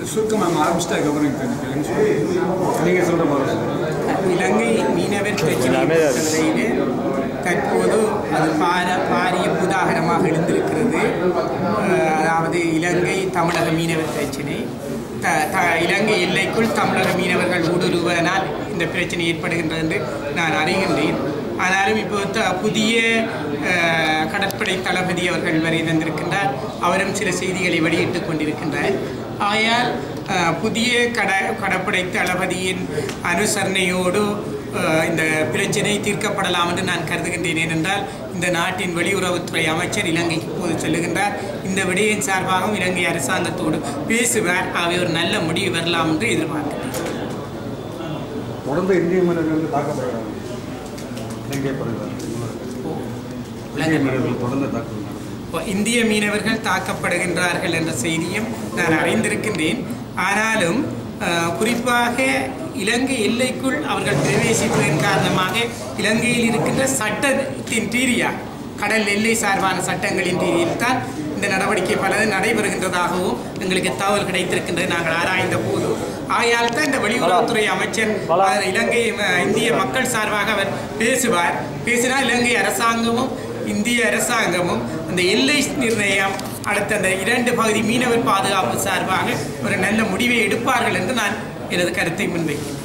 சுருக்கமாக ஆரம்பிச்சுட்டு அதுக்கப்புறம் கணிக்கிறேன்னு சொல்லி நீங்கள் சொல்கிற மாதிரி இலங்கை மீனவர் பிரச்சனையிலே தற்போது அது பார பாரிய புதாகரமாக எழுந்திருக்கிறது அஹ் அதாவது இலங்கை தமிழக மீனவர் பிரச்சனை த த இலங்கை எல்லைக்குள் தமிழக மீனவர்கள் ஊடுருவதனால் இந்த பிரச்சனை ஏற்படுகின்றது என்று நான் அறிகின்றேன் ஆனாலும் இப்போ த புதிய அஹ், கடற்படை தளபதி அவர்கள் வரை தந்திருக்கின்றார் அவரும் சில செய்திகளை வெளியிட்டுக் கொண்டிருக்கின்றார் ஆயால் அஹ், புதிய கட கடற்படை தளபதியின் அனுசரணையோடு அஹ், இந்த பிரச்சனை தீர்க்கப்படலாம் என்று நான் கருதுகின்றேன் ஏனென்றால் இந்த நாட்டின் வெளியுறவுத்துறை அமைச்சர் இலங்கைக்கு இப்போது செல்லுகின்றார் இந்த விடயம் சார்பாகவும் இலங்கை அரசாங்கத்தோடு பேசுவார் அவை ஒரு நல்ல முடிவு வரலாம் என்று எதிர்பார்க்கிறேன் தொடர்ந்து இந்திய மீனவர்கள் வந்து தாக்கப்படுறாங்க இலங்கை படுகிறார் இலங்கை மீனவர்கள் தொடர்ந்து தாக்குதல் நடத்தும் இப்போ இந்திய மீனவர்கள் தாக்கப்படுகின்றார்கள் என்ற செய்தியும் நான் அறிந்திருக்கின்றேன் ஆனாலும் அஹ், குறிப்பாக இலங்கை எல்லைக்குள் அவர்கள் பிரவேசிப்பதன் காரணமாக இலங்கையில் இருக்கின்ற சட்டத்தின் ரீதியாக கடல் எல்லை சார்பான சட்டங்களின் ரீதியில் தான் இந்த நடவடிக்கை பலது நடைபெறுகின்றதாகவும் எங்களுக்கு தகவல் கிடைத்திருக்கின்றது நாங்கள் ஆராய்ந்த போது ஆகையால் தான் இந்த வெளியுறவுத்துறை அமைச்சர் அவர் இலங்கை அஹ், இந்திய மக்கள் சார்பாக அவர் பேசுவார் பேசினால் இலங்கை அரசாங்கமும் இந்திய அரசாங்கமும் அந்த எல்லை நிர்ணயம் அடுத்த அந்த இரண்டு பகுதி மீனவர் பாதுகாப்பு சார்பாக ஒரு நல்ல முடிவை எடுப்பார்கள் என்று நான் எனது கருத்தை முன்வைக்கிறேன்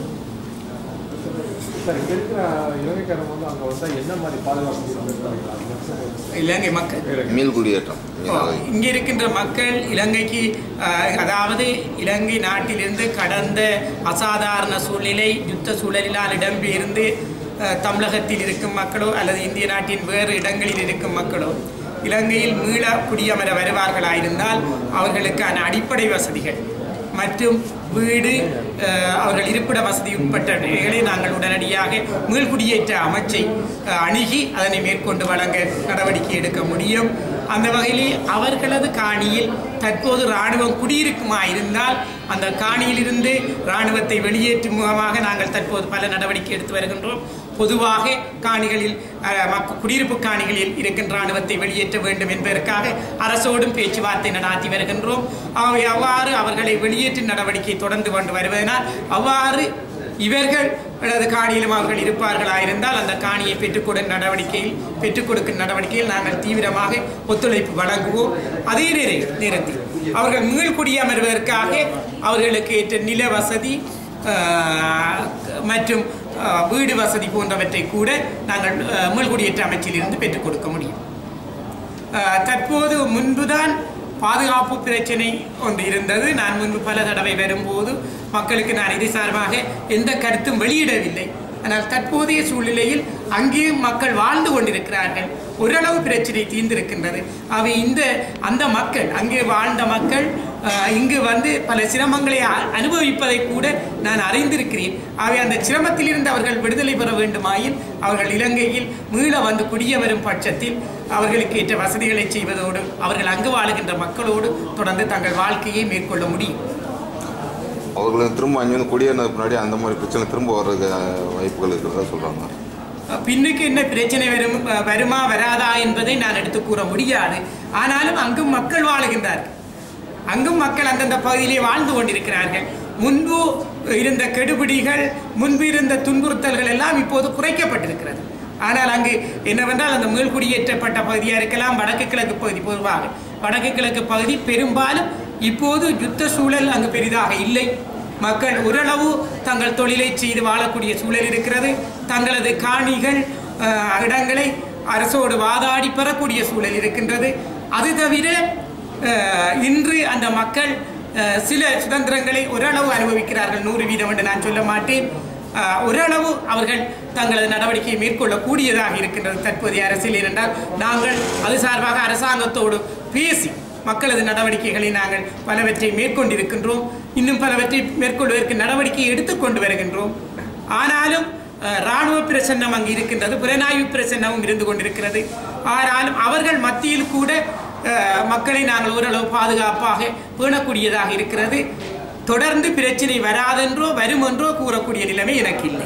சார் இங்கே இருக்கிற இலங்கைக்காரங்க வந்து அங்கே வந்தால் என்ன மாதிரி பாதுகாப்பு எதிர்பார்க்கலாம் இலங்கை மக்கள் மீள்குடியேற்றம் இங்க இருக்கின்ற மக்கள் இலங்கைக்கு அஹ், அதாவது இலங்கை நாட்டிலிருந்து கடந்த அசாதாரண சூழ்நிலை யுத்த சூழலினால் இடம்பெயர்ந்து அஹ், தமிழகத்தில் இருக்கும் மக்களோ அல்லது இந்திய நாட்டின் வேறு இடங்களில் இருக்கும் மக்களோ இலங்கையில் மீள குடியமர வருவார்களாயிருந்தால் அவர்களுக்கான அடிப்படை வசதிகள் மற்றும் வீடு அஹ், அவர்கள் இருப்பிட வசதி உட்பட்டவைகளை நாங்கள் உடனடியாக மீள்குடியேற்ற அமைச்சை அஹ், அணுகி அதனை மேற்கொண்டு வழங்க நடவடிக்கை எடுக்க முடியும் அந்த வகையிலே அவர்களது காணியில் தற்போது இராணுவம் குடியிருக்குமா இருந்தால் அந்த காணியிலிருந்து இராணுவத்தை வெளியேற்றும் முகமாக நாங்கள் தற்போது பல நடவடிக்கை எடுத்து வருகின்றோம் பொதுவாக காணிகளில் அஹ், மக்க- குடியிருப்பு காணிகளில் இருக்கின்ற இராணுவத்தை வெளியேற்ற வேண்டும் என்பதற்காக அரசோடும் பேச்சுவார்த்தை நடாத்தி வருகின்றோம் அவை அவ்வாறு அவர்களை வெளியேற்றும் நடவடிக்கை தொடர்ந்து கொண்டு வருவதனால் அவ்வாறு இவர்கள் அல்லது காணியிலும் அவர்கள் இருப்பார்களாயிருந்தால் அந்த காணியை பெற்றுக்கொடும் நடவடிக்கையில் பெற்றுக் கொடுக்கும் நடவடிக்கையில் நாங்கள் தீவிரமாக ஒத்துழைப்பு வழங்குவோம் அதே நேர நேரத்தில் அவர்கள் மீள் குடியமர்வதற்காக அவர்களுக்கு ஏற்ற நில வசதி ஆஹ், மற்றும் ஆஹ், வீடு வசதி போன்றவற்றை கூட நாங்கள் ஆஹ், மீள்குடியேற்ற அமைச்சிலிருந்து பெற்றுக் கொடுக்க முடியும் ஆஹ், தற்போது முன்புதான் பாதுகாப்பு பிரச்சனை ஒன்று இருந்தது நான் முன்பு பல தடவை வரும்போது மக்களுக்கு நான் இது சார்பாக எந்த கருத்தும் வெளியிடவில்லை ஆனால் தற்போதைய சூழ்நிலையில் அங்கேயும் மக்கள் வாழ்ந்து கொண்டிருக்கிறார்கள் ஓரளவு பிரச்சனை தீர்ந்திருக்கின்றது அவை இந்த அந்த மக்கள் அங்கே வாழ்ந்த மக்கள் ஆஹ், இங்கு வந்து பல சிரமங்களை அ- அனுபவிப்பதை கூட நான் அறிந்திருக்கிறேன் அவை அந்த சிரமத்திலிருந்து அவர்கள் விடுதலை பெற வேண்டுமாயின் அவர்கள் இலங்கையில் மீள வந்து குடிய வரும் பட்சத்தில் அவர்களுக்கு ஏற்ற வசதிகளை செய்வதோடு அவர்கள் அங்கு வாழுகின்ற மக்களோடு தொடர்ந்து தங்கள் வாழ்க்கையை மேற்கொள்ள முடியும் அவர்களுக்கு திரும்ப அங்கே வந்து குடியேறினதுக்கு முன்னாடி அந்த மாதிரி பிரச்சனை திரும்ப வர்றதுக்கு அஹ், வாய்ப்புகள் இருக்கிறதா சொல்கிறாங்க பின்னுக்கு என்ன பிரச்சனை வரும் வருமா வராதா என்பதை நான் எடுத்து கூற முடியாது ஆனாலும் அங்கும் மக்கள் வாழுகின்றார்கள் அங்கும் மக்கள் அந்தந்த பகுதியிலே வாழ்ந்து கொண்டிருக்கிறார்கள் முன்பு இருந்த கெடுபிடிகள் முன்பு இருந்த துன்புறுத்தல்கள் எல்லாம் இப்போது குறைக்கப்பட்டிருக்கிறது ஆனால் அங்கு என்னவென்றால் அந்த மீள்குடியேற்றப்பட்ட பகுதியாக இருக்கலாம் வடக்கு கிழக்கு பகுதி பொதுவாக வடக்கு கிழக்கு பகுதி பெரும்பாலும் இப்போது யுத்த சூழல் அங்கு பெரிதாக இல்லை மக்கள் ஓரளவு தங்கள் தொழிலை செய்து வாழக்கூடிய சூழல் இருக்கிறது தங்களது காணிகள் அஹ், இடங்களை அரசோடு வாதாடி பெறக்கூடிய சூழல் இருக்கின்றது அது தவிர அஹ், இன்று அந்த மக்கள் அஹ், சில சுதந்திரங்களை ஓரளவு அனுபவிக்கிறார்கள் நூறு வீதம் என்று நான் சொல்ல மாட்டேன் அஹ், ஓரளவு அவர்கள் தங்களது நடவடிக்கையை மேற்கொள்ளக்கூடியதாக இருக்கின்றது தற்போதைய அரசியல் ஏனென்றால் நாங்கள் அது சார்பாக அரசாங்கத்தோடு பேசி மக்களது நடவடிக்கைகளை நாங்கள் பலவற்றை மேற்கொண்டிருக்கின்றோம் இன்னும் பலவற்றை மேற்கொள்வதற்கு நடவடிக்கை எடுத்துக்கொண்டு வருகின்றோம் ஆனாலும் அஹ், இராணுவ பிரசன்னம் அங்கு இருக்கின்றது புலனாய்வு பிரசன்னமும் இருந்து கொண்டிருக்கிறது ஆனாலும் அவர்கள் மத்தியில் கூட அஹ், மக்களை நாங்கள் ஓரளவு பாதுகாப்பாக பேணக்கூடியதாக இருக்கிறது தொடர்ந்து பிரச்சனை வராதென்றோ வருமென்றோ கூறக்கூடிய நிலைமை எனக்கு இல்லை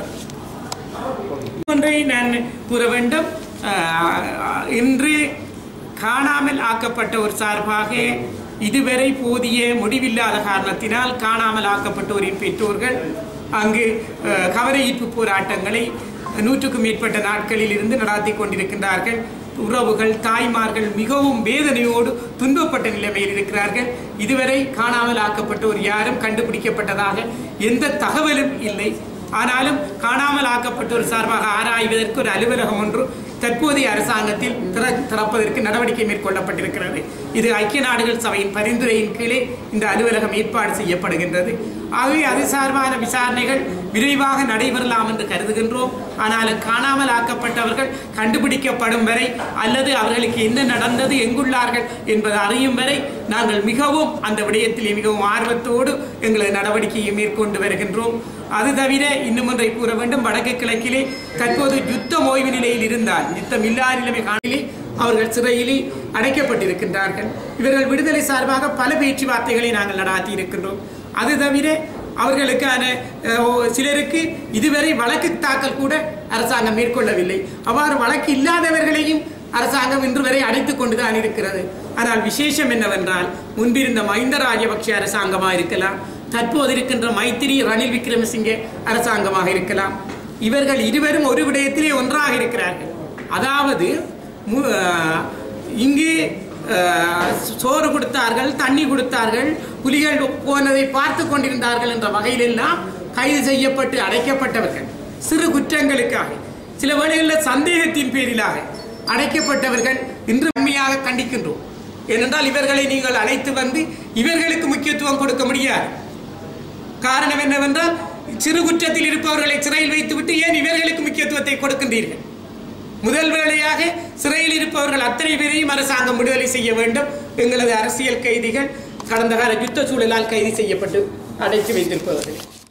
ஒன்றை நான் கூற வேண்டும் அஹ், இன்று காணாமல் ஆக்கப்பட்ட ஒரு சார்பாக இதுவரை போதிய முடிவில்லாத காரணத்தினால் காணாமல் ஆக்கப்பட்டோரின் பெற்றோர்கள் அங்கு அஹ், கவரஈர்ப்பு போராட்டங்களை நூற்றுக்கும் மேற்பட்ட நாட்களில் இருந்து நடாத்தி கொண்டிருக்கின்றார்கள் உறவுகள் தாய்மார்கள் மிகவும் வேதனையோடு துன்பப்பட்ட நிலைமையில் இருக்கிறார்கள் இதுவரை காணாமல் ஆக்கப்பட்டோர் யாரும் கண்டுபிடிக்கப்பட்டதாக எந்த தகவலும் இல்லை ஆனாலும் காணாமல் ஆக்கப்பட்டோர் சார்பாக ஆராய்வதற்கு ஒரு அலுவலகம் ஒன்று தற்போதைய அரசாங்கத்தில் திற- திறப்பதற்கு நடவடிக்கை மேற்கொள்ளப்பட்டிருக்கிறது இது ஐக்கிய நாடுகள் சபையின் பரிந்துரையின் கீழே இந்த அலுவலகம் ஏற்பாடு செய்யப்படுகின்றது ஆகவே அது சார்பான விசாரணைகள் விரைவாக நடைபெறலாம் என்று கருதுகின்றோம் ஆனாலும் காணாமல் ஆக்கப்பட்டவர்கள் கண்டுபிடிக்கப்படும் வரை அல்லது அவர்களுக்கு என்ன நடந்தது எங்குள்ளார்கள் என்பதை அறியும் வரை நாங்கள் மிகவும் அந்த விடயத்திலே மிகவும் ஆர்வத்தோடு எங்களது நடவடிக்கையை மேற்கொண்டு வருகின்றோம் அது தவிர இன்னும் ஒன்றை கூற வேண்டும் வடக்கு கிழக்கிலே தற்போது யுத்தம் ஓய்வு நிலையில் இருந்தால் யுத்தம் இல்லா நிலைமை காணிலே அவர்கள் சிறையிலே அடைக்கப்பட்டிருக்கின்றார்கள் இவர்கள் விடுதலை சார்பாக பல பேச்சுவார்த்தைகளை நாங்கள் நடாத்தி இருக்கின்றோம் அது தவிர அவர்களுக்கான அஹ், ஓ- சிலருக்கு இதுவரை வழக்கு தாக்கல் கூட அரசாங்கம் மேற்கொள்ளவில்லை அவ்வாறு வழக்கு இல்லாதவர்களையும் அரசாங்கம் இன்று வரை அடைத்துக் கொண்டுதான் இருக்கிறது ஆனால் விசேஷம் என்னவென்றால் முன்பிருந்த மஹிந்த ராஜபக்ஷ அரசாங்கமாக இருக்கலாம் தற்போது இருக்கின்ற மைத்திரி ரணில் விக்ரமசிங்கே அரசாங்கமாக இருக்கலாம் இவர்கள் இருவரும் ஒரு விடயத்திலே ஒன்றாக இருக்கிறார்கள் அதாவது மு- அஹ், இங்கு அஹ், சோறு கொடுத்தார்கள் தண்ணி கொடுத்தார்கள் புலிகள் போனதை பார்த்து கொண்டிருந்தார்கள் என்ற வகையிலெல்லாம் கைது செய்யப்பட்டு அடைக்கப்பட்டவர்கள் சிறு குற்றங்களுக்காக சில வேளைகளில் சந்தேகத்தின் பேரிலாக அடைக்கப்பட்டவர்கள் இன்று உண்மையாக கண்டிக்கின்றோம் ஏனென்றால் இவர்களை நீங்கள் அழைத்து வந்து இவர்களுக்கு முக்கியத்துவம் கொடுக்க முடியாது காரணம் என்னவென்றால் சிறு குற்றத்தில் இருப்பவர்களை சிறையில் வைத்துவிட்டு ஏன் இவர்களுக்கு முக்கியத்துவத்தை கொடுக்கின்றீர்கள் முதல் வேளையாக சிறையில் இருப்பவர்கள் அத்தனை பேரையும் அரசாங்கம் விடுதலை செய்ய வேண்டும் எங்களது அரசியல் கைதிகள் கடந்த கால யுத்த சூழலால் கைது செய்யப்பட்டு அடைத்து வைத்திருப்பவர்கள்